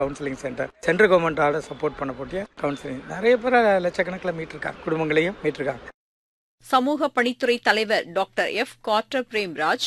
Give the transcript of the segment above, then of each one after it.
counselling centre central கவர்மெண்டால support பண்ணக்கூடிய counselling நிறைய பேர் லட்சக்கணக்கில் மீட்டிருக்காங்க குடும்பங்களையும் மீட்டிருக்காங்க சமூக பணித்துறை தலைவர் doctor F Carter Premraj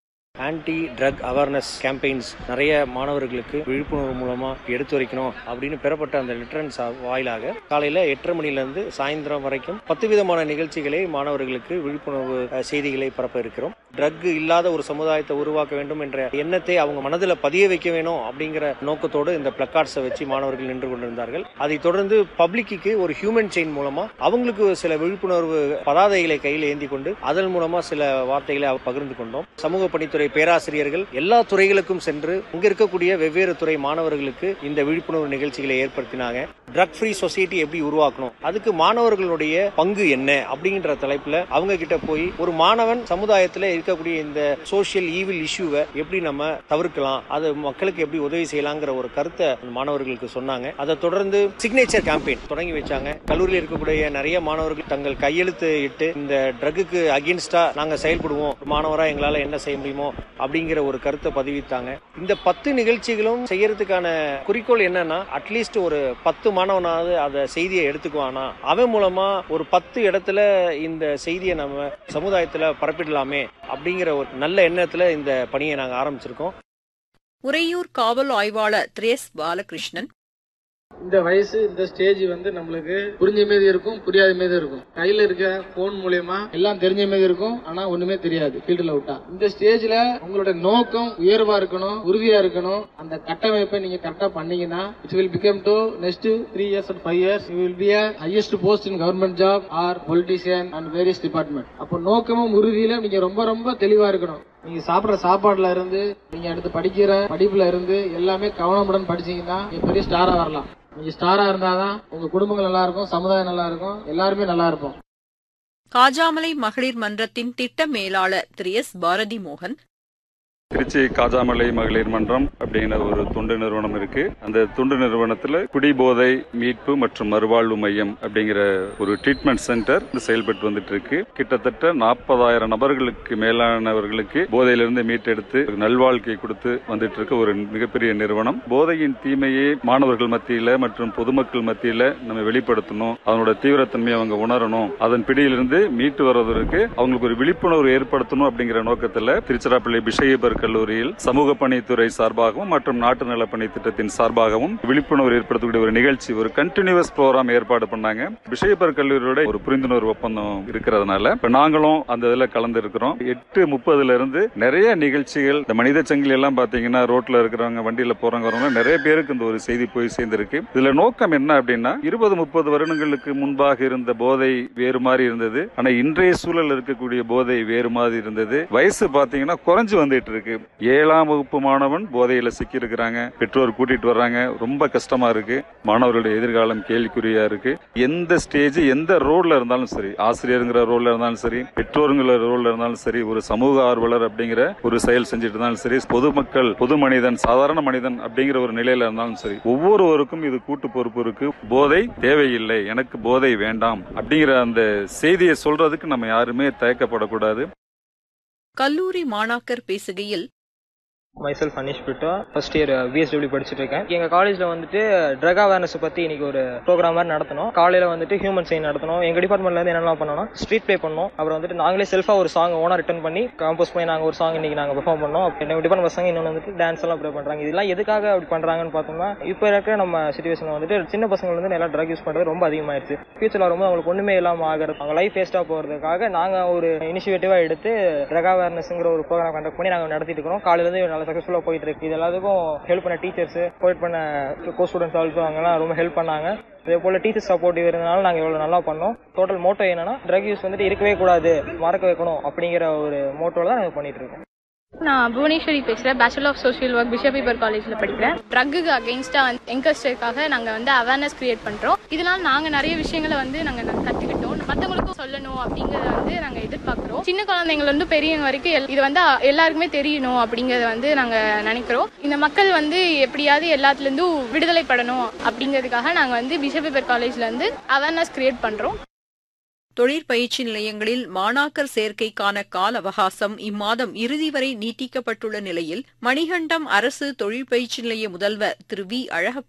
anti drug awareness campaigns நிறைய மாணவர்களுக்கு விழிப்புணர்வு மூலமா எடுத்து வைக்கணும் அப்படின்னு பெறப்பட்ட அந்த லிட்டரன்ஸ் வாயிலாக காலையில எட்டரை மணிலேருந்து சாயந்தரம் வரைக்கும் பத்து விதமான நிகழ்ச்சிகளை மாணவர்களுக்கு விழிப்புணர்வு அஹ், செய்திகளை பரப்ப இருக்கிறோம் ட்ரக் இல்லாத ஒரு சமுதாயத்தை உருவாக்க வேண்டும் என்ற எண்ணத்தை அவங்க மனதில் பதிய வைக்க வேணும் அப்படிங்கிற நோக்கத்தோடு இந்த பிளக்கார்ட்ஸை வச்சு மாணவர்கள் நின்று கொண்டிருந்தார்கள் அதைத் தொடர்ந்து பப்ளிக்கு ஒரு ஹியூமன் செயின் மூலமா அவங்களுக்கு சில விழிப்புணர்வு பதாதைகளை கையில் ஏந்தி கொண்டு அதன் மூலமா சில வார்த்தைகளை அவ- பகிர்ந்து கொண்டோம் சமூக பணித்துறை பேராசிரியர்கள் எல்லா துறைகளுக்கும் சென்று அங்க இருக்கக்கூடிய வெவ்வேறு துறை மாணவர்களுக்கு இந்த விழிப்புணர்வு நிகழ்ச்சிகளை ஏற்படுத்தினாங்க ட்ரக் ஃப்ரீ சொசைட்டி எப்படி உருவாக்கணும் அதுக்கு மாணவர்களுடைய பங்கு என்ன அப்படிங்கிற தலைப்புல அவங்க கிட்ட போய் ஒரு மாணவன் சமுதாயத்துல இருக்கக்கூடிய இந்த சோஷியல் ஈவில் இஷ்யூவை எப்படி நம்ம தவிர்க்கலாம் அது மக்களுக்கு எப்படி உதவி செய்யலாங்கிற ஒரு கருத்தை அந்த மாணவர்களுக்கு சொன்னாங்க அதை தொடர்ந்து சிக்னேச்சர் கேம்பெயின் தொடங்கி வச்சாங்க கல்லூரியில் இருக்கக்கூடிய நிறைய மாணவர்கள் தங்கள் கையெழுத்து இட்டு இந்த ட்ரக்குக்கு அகேன்ஸ்டா நாங்க செயல்படுவோம் ஒரு மாணவரா எங்களால என்ன செய்ய முடியுமோ அப்படிங்கிற ஒரு கருத்தை பதிவித்தாங்க இந்த பத்து நிகழ்ச்சிகளும் செய்யறதுக்கான குறிக்கோள் என்னன்னா அட்லீஸ்ட் ஒரு பத்து மாணவனாவது அதை செய்தியை எடுத்துக்குவானா அவன் மூலமா ஒரு பத்து இடத்துல இந்த செய்தியை நம்ம சமுதாயத்துல பரப்பிடலாமே அப்படிங்கிற ஒரு நல்ல எண்ணத்துல இந்த பணியை நாங்க ஆரம்பிச்சிருக்கோம் உறையூர் காவல் ஆய்வாளர் திரேஸ் பாலகிருஷ்ணன் இந்த வயசு இந்த ஸ்டேஜ் வந்து நம்மளுக்கு புரிஞ்ச மீது இருக்கும் புரியாத மீது இருக்கும் கையில இருக்க போன் மூலியமா எல்லாம் தெரிஞ்ச மீது இருக்கும் ஆனா ஒண்ணுமே தெரியாது ஃபீல்டுல விட்டா இந்த ஸ்டேஜ்ல உங்களோட நோக்கம் உயர்வா இருக்கணும் உறுதியா இருக்கணும் அந்த கட்டமைப்பை நீங்க கரெக்டா பண்ணீங்கன்னா it will become to next three years and five years you will be highest post in government job or politician and various department அப்போ நோக்கமும் உறுதியில நீங்க ரொம்ப ரொம்ப தெளிவா இருக்கணும் நீங்க சாப்பிடுற சாப்பாடுல இருந்து நீங்க அடுத்து படிக்கிற படிப்புல இருந்து எல்லாமே கவனமுடன் படிச்சீங்கன்னா நீங்க பெரிய ஸ்டாரா வரலாம் நீங்க ஸ்டாரா இருந்தாதான் உங்க குடும்பங்கள் நல்லா இருக்கும் சமுதாயம் நல்லா இருக்கும் எல்லாருமே நல்லா இருப்போம் காஜாமலை மகளிர் மன்றத்தின் திட்ட மேலாளர் திரு எஸ் பாரதி மோகன் திருச்சி காஜாமலை மகளிர் மன்றம் அப்படிங்கிற ஒரு தொண்டு நிறுவனம் இருக்கு அந்த தொண்டு நிறுவனத்துல குடிபோதை மீட்பு மற்றும் மறுவாழ்வு மையம் அப்படிங்கிற ஒரு ட்ரீட்மெண்ட் சென்டர் செயல்பட்டு வந்துட்டு இருக்கு கிட்டத்தட்ட நாற்பதாயிரம் நபர்களுக்கு மேலானவர்களுக்கு போதையிலிருந்து மீட்டெடுத்து நல்வாழ்க்கை கொடுத்து வந்துட்டு இருக்க ஒரு மிகப்பெரிய நிறுவனம் போதையின் தீமையை மாணவர்கள் மத்தியில மற்றும் பொதுமக்கள் மத்தியில நம்ம வெளிப்படுத்தணும் அதனோட தீவிரத்தன்மையை அவங்க உணரணும் அதன் பிடியிலிருந்து மீட்டு வர்றதற்கு அவங்களுக்கு ஒரு விழிப்புணர்வு ஏற்படுத்தணும் அப்படிங்கிற நோக்கத்துல திருச்சிராப்பள்ளி பிஷையபர் கல்லூரியில் சமூக பணித்துறை சார்பாகவும் மற்றும் நாட்டு நலப்பணி திட்டத்தின் சார்பாகவும் விழிப்புணர்வு ஏற்படுத்தக்கூடிய ஒரு நிகழ்ச்சி ஒரு கண்டினியூவஸ் ப்ரோக்ராம் ஏற்பாடு பண்ணாங்க பிஷையபர் கல்லூரியோட ஒரு புரிந்துணர்வு ஒப்பந்தம் இருக்கிறதுனால இப்ப நாங்களும் அந்த இதுல கலந்து இருக்கிறோம் எட்டு முப்பதுல இருந்து நிறைய நிகழ்ச்சிகள் இந்த மனித சங்கிலி எல்லாம் பாத்தீங்கன்னா ரோட்ல இருக்கிறவங்க வண்டியில போறவங்க வரவங்க நிறைய பேருக்கு இந்த ஒரு செய்தி போய் சேர்ந்திருக்கு இதுல நோக்கம் என்ன அப்படின்னா இருபது முப்பது வருடங்களுக்கு முன்பாக இருந்த போதை வேறு மாதிரி இருந்தது ஆனா இன்றைய சூழல் இருக்கக்கூடிய போதை வேறு மாதிரி இருந்தது வயசு பாத்தீங்கன்னா குறைஞ்சு வந்துட்டு இருக்கு ஏழாம் வகுப்பு மாணவன் போதையில சிக்கி இருக்கிறாங்க பெற்றோர் கூட்டிட்டு வர்றாங்க ரொம்ப கஷ்டமா இருக்கு மாணவர்களுடைய எதிர்காலம் கேள்விக்குறியா இருக்கு எந்த ஸ்டேஜ் எந்த ரோல்ல இருந்தாலும் சரி ஆசிரியருங்கிற ரோல்ல இருந்தாலும் சரி பெற்றோருங்கிற ரோல்ல இருந்தாலும் சரி ஒரு சமூக ஆர்வலர் அப்படிங்கிற ஒரு செயல் செஞ்சுட்டு இருந்தாலும் சரி பொதுமக்கள் பொது மனிதன் சாதாரண மனிதன் அப்படிங்கிற ஒரு நிலையில இருந்தாலும் சரி ஒவ்வொருவருக்கும் இது கூட்டு பொறுப்பு இருக்கு போதை தேவையில்லை எனக்கு போதை வேண்டாம் அப்படிங்கிற அந்த செய்தியை சொல்றதுக்கு நம்ம யாருமே தயக்கப்படக்கூடாது கல்லூரி மாணாக்கர் பேசுகையில் myself Anish Pitta first year BSW படிச்சுட்டு இருக்கேன் எங்க காலேஜ்ல வந்துட்டு ட்ரக் அவேர்னஸ் பத்தி இன்னைக்கு ஒரு ப்ரோக்ராம் மாதிரி நடத்தணும் காலையில வந்துட்டு ஹியூமன் சைன் நடத்தணும் எங்க டிபார்ட்மெண்ட்ல இருந்து என்னெல்லாம் பண்ணோம்னா ஸ்ட்ரீட் ப்ளே பண்ணோம் அப்புறம் வந்துட்டு நாங்களே செல்ஃபா ஒரு சாங் ஓனா ரிட்டர்ன் பண்ணி கம்போஸ் பண்ணி நாங்க ஒரு சாங் இன்னைக்கு நாங்க பெர்ஃபார்ம் பண்ணோம் எங்க டிபார்ட்மெண்ட் பசங்க இன்னொன்று வந்துட்டு டான்ஸ் எல்லாம் ப்ளே பண்றாங்க இதெல்லாம் எதுக்காக அப்படி பண்றாங்கன்னு பார்த்தோம்னா இப்போ இருக்கிற நம்ம சுச்சுவேஷன் வந்துட்டு சின்ன பசங்க வந்து நல்லா ட்ரக் யூஸ் பண்றது ரொம்ப அதிகமாயிருச்சு ஃபியூச்சர்ல வரும்போது அவங்களுக்கு ஒண்ணுமே இல்லாம ஆகிறது அவங்க லைஃப் வேஸ்டா போறதுக்காக நாங்க ஒரு இனிஷியேட்டிவா எடுத்து ட்ரக் அவேர்னஸ்ங்கிற ஒரு ப்ரோக்ராம் கண்டக்ட் பண்ணி நாங்க நடத்திட்டு இருக்கோம் காலையில இருந்து நல்லா சக்ஸஸ்ஃபுல்லா போயிட்டு இருக்கு இது எல்லாத்துக்கும் ஹெல்ப் பண்ண டீச்சர்ஸ் கோட் பண்ண கோ ஸ்டூடெண்ட்ஸ் ஆல்சோ அவங்கலாம் ரொம்ப ஹெல்ப் பண்ணாங்க இதே போல டீச்சர்ஸ் சப்போர்ட் இருந்தனால நாங்க இவ்வளவு நல்லா பண்ணோம் டோட்டல் மோட்டோ என்னன்னா ட்ரக் யூஸ் வந்துட்டு இருக்கவே கூடாது மறக்க வைக்கணும் அப்படிங்கிற ஒரு மோட்டோல தான் நாங்க பண்ணிட்டு இருக்கோம் நான் புவனேஸ்வரி பேசுகிறேன் bachelor of social work Bishop Heber காலேஜில் படிக்கிறேன் ட்ரக்குக்கு அகெயின்ஸ்டாக வந்து என்கஸ்டருக்காக நாங்கள் வந்து அவேர்னஸ் கிரியேட் பண்ணுறோம் இதனால் நாங்கள் நிறைய விஷயங்களை வந்து நாங்கள் கற்றுக்கிட்டோம் மற்றவங்களுக்கும் சொல்லணும் அப்படிங்கிறத வந்து நாங்கள் எதிர்பார்க்குறோம் சின்ன குழந்தைங்கள்ல இருந்து பெரியவங்க வரைக்கும் எல்- இது வந்து எல்லாருக்குமே தெரியணும் அப்படிங்கிறத வந்து நாங்கள் நினைக்கிறோம் இந்த மக்கள் வந்து எப்படியாவது எல்லாத்துலேருந்தும் விடுதலை படணும் அப்படிங்கிறதுக்காக நாங்கள் வந்து பிஷப் பீப்பர் காலேஜில் வந்து அவேர்னஸ் கிரியேட் பண்ணுறோம் தொழிற்பயிற்சி நிலையங்களில் மாணாக்கர் சேர்க்கைக்கான கால அவகாசம் இம்மாதம் இறுதி வரை நீட்டிக்கப்பட்டுள்ள நிலையில் மணிகண்டம் அரசு தொழிற்பயிற்சி நிலைய முதல்வர் திரு வி அழகப்ப